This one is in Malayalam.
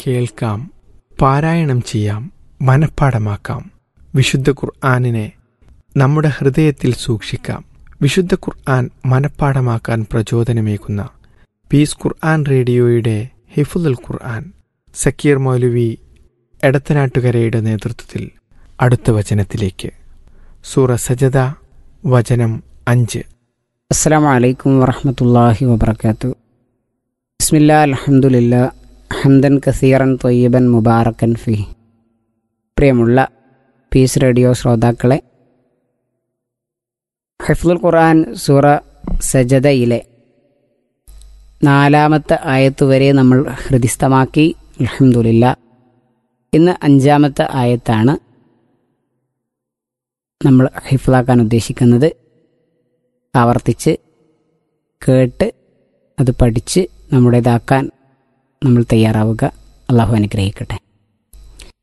കേൾക്കാം പാരായണം ചെയ്യാം മനഃപ്പാടമാക്കാം വിശുദ്ധ ഖുർആാനിനെ നമ്മുടെ ഹൃദയത്തിൽ സൂക്ഷിക്കാം വിശുദ്ധ ഖുർആൻ മനഃപ്പാടമാക്കാൻ പ്രചോദനമേകുന്ന പീസ് ഖുർആൻ റേഡിയോയുടെ ഹിഫുദുൽ ഖുർആൻ സക്കീർ മൗലവി എടത്തനാട്ടുകരയുടെ നേതൃത്വത്തിൽ അടുത്ത വചനത്തിലേക്ക് സൂറ സജദ വചനം അഞ്ച് അസ്സാം വലൈക്കും വറഹമത്തല്ലാഹി വബർക്കാത്തു ബിസ്മില്ലാ അൽഹംദുലില്ലാ ഹംദൻ കസീറൻ തൊയ്യബൻ മുബാറക്കൻ ഫി പ്രിയമുള്ള പീസ് റേഡിയോ ശ്രോതാക്കളെ ഹൈഫുൽ ഖുർആൻ സൂറ സജദയിലെ നാലാമത്തെ ആയത്ത് വരെ നമ്മൾ ഹൃദിസ്ഥമാക്കി അൽഹംദുലില്ല ഇന്ന് അഞ്ചാമത്തെ ആയത്താണ് നമ്മൾ ഹിഫ്ലാക്കാൻ ഉദ്ദേശിക്കുന്നത് ആവർത്തിച്ച് കേട്ട് അത് പഠിച്ച് നമ്മുടേതാക്കാൻ നമ്മൾ തയ്യാറാവുക അള്ളാഹു അനുഗ്രഹിക്കട്ടെ